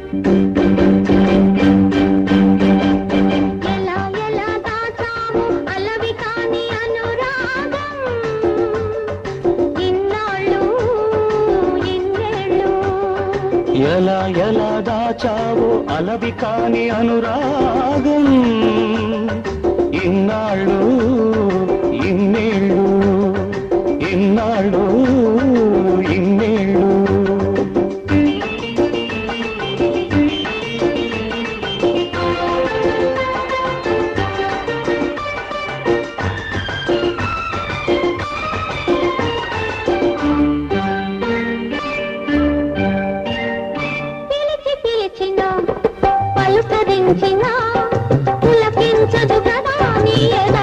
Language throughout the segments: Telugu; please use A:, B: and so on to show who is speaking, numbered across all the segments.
A: ఎలా ఎలా దాచాము అలవి కాని అనురాగం ఇన్నాళ్ళు ఇన్నేళ్ళు
B: ఎలా ఎలా దాచావో అలవి కాని అనురాగం ఇన్నాళ్ళు ఇన్నేళ్ళు ఇన్నాళ్ళు ఇన్నేళ్ళు
A: పిలిచి పిలిచిన పలుకరించిన పులకించదు కదా నీయదా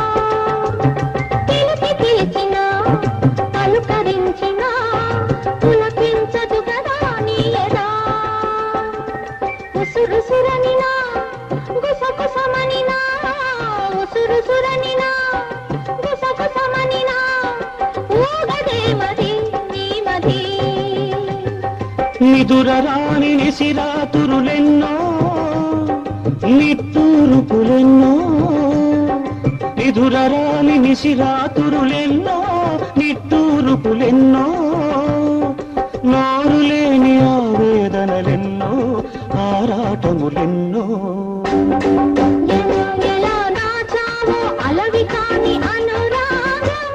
A: పిలిచి పిలిచిన పలుకరించిన పులకించదు కదా నీయదా ఉసురుసురనినా గుసగుసమనినా ఉసురుసురనినా గుసగుసమనినా ఊగదే మది నీ మది
B: నిదురరాని నిసిరాతురులెన్నో నిట్టూరుపులెన్నో నిదురరాని నిసిరాతురులెన్నో నిట్టూరుపులెన్నో నోరు లేని ఆవేదనలెన్నో ఆరాటములెన్నో
A: ఎలా ఎలా దాచావో అలవి కాని అనురాగం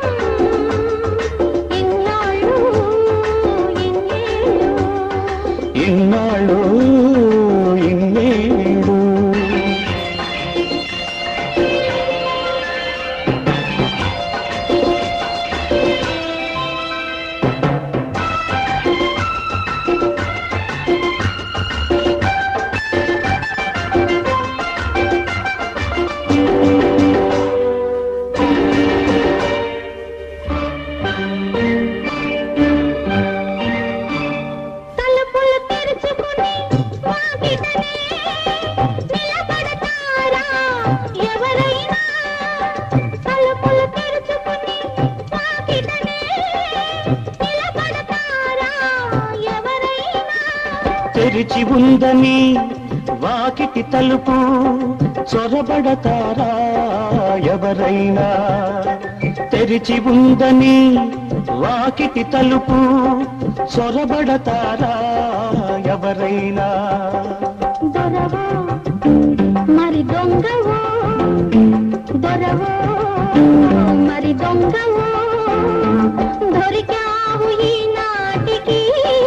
A: ఇన్నాళ్ళు ఇన్నేళ్ళు
B: ఇన్నాళ్ళు ఇన్నేళ్ళు
A: తలుపులు తెరుచుకుని వాకిటనే నిలబడతారా ఎవరైనా తలుపులు తెరుచుకుని వాకిటనే నిలబడతారా ఎవరైనా
B: తెరిచి ఉందని వాకిటి తలుపు చొరబడతారా ఎవరైనా తెరిచి ఉందని వాకిటి తలుపు చొరబడతారా ఎవరైనా
A: దొరవో మరి దొంగవో దొరవో మరి దొంగవో దొరికావు ఈ నాటికి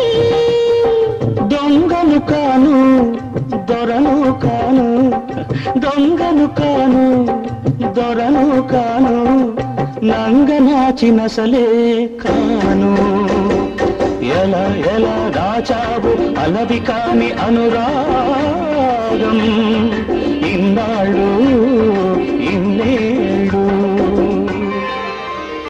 B: దొంగను కాను దొరను కాను దొంగను కాను దొరను కాను నంగనాచినసలే కాను ఎలా ఎలా దాచావు అలవి కాని అనురాగం ఇన్నాళ్ళు ఇన్నే